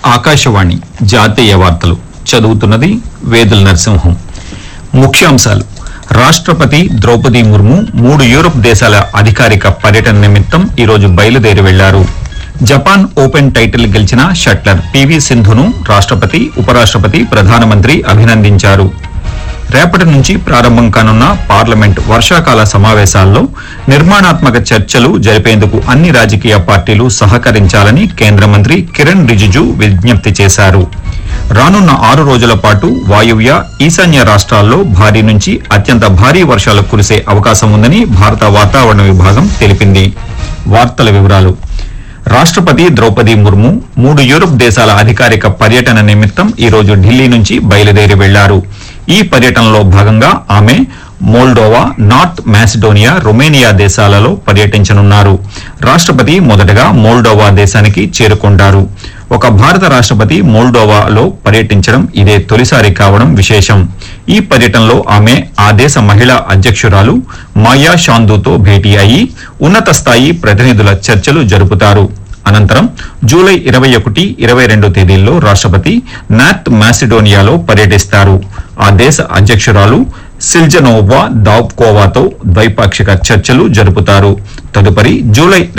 ఆకాశవాణి జాతీయ వార్తలు చదువుతున్నది వేదుల నరసింహం ముఖ్యాంశాలు రాష్ట్రపతి ద్రౌపది ముర్ము మూడు యూరప్ దేశాల అధికారిక పర్యటన నిమిత్తం ఈరోజు బయలుదేరి వెళ్లారు జపాన్ ఓపెన్ టైటిల్ గెలిచిన షట్లర్ పివి సింధును రాష్ట్రపతి ఉపరాష్ట్రపతి ప్రధానమంత్రి అభినందించారు రేపటి నుంచి ప్రారంభం కానున్న పార్లమెంట్ వర్షాకాల సమావేశాల్లో నిర్మాణాత్మక చర్చలు జరిపేందుకు అన్ని రాజకీయ పార్టీలు సహకరించాలని కేంద్ర మంత్రి కిరణ్ రిజిజు విజ్ఞప్తి చేశారు రానున్న ఆరు రోజుల పాటు వాయువ్య ఈశాన్య రాష్ట్రాల్లో భారీ నుంచి అత్యంత భారీ వర్షాలు కురిసే అవకాశం ఉందని భారత వాతావరణ విభాగం తెలిపింది వార్తల వివరాలు రాష్ట్రపతి ద్రౌపది ముర్ము మూడు యూరప్ దేశాల అధికారిక పర్యటన నిమిత్తం ఈ రోజు ఢిల్లీ నుంచి బయలుదేరి వెళ్లారు ఈ పర్యటనలో భాగంగా ఆమె మోల్డోవా నార్త్ మాసిడోనియా రొమేనియా దేశాలలో పర్యటించనున్నారు రాష్ట్రపతి మొదటగా మోల్డోవా దేశానికి చేరుకుంటారు ఒక భారత రాష్ట్రపతి మోల్డోవాలో పర్యటించడం ఇదే తొలిసారి కావడం విశేషం ఈ పర్యటనలో ఆమె ఆ దేశ మహిళా అధ్యక్షురాలు మాయా షాందుతో భేటీ అయి ఉన్నత స్థాయి ప్రతినిధుల చర్చలు జరుపుతారు అనంతరం జూలై ఇరవై ఒకటి ఇరవై రెండు తేదీల్లో రాష్ట్రపతి నార్త్ మాసిడోనియాలో పర్యటిస్తారు ఆ దేశ అధ్యక్షురాలు సిల్జనోవా దావ్కోవాతో ద్వైపాక్షిక చర్చలు జరుపుతారు తదుపరి జూలై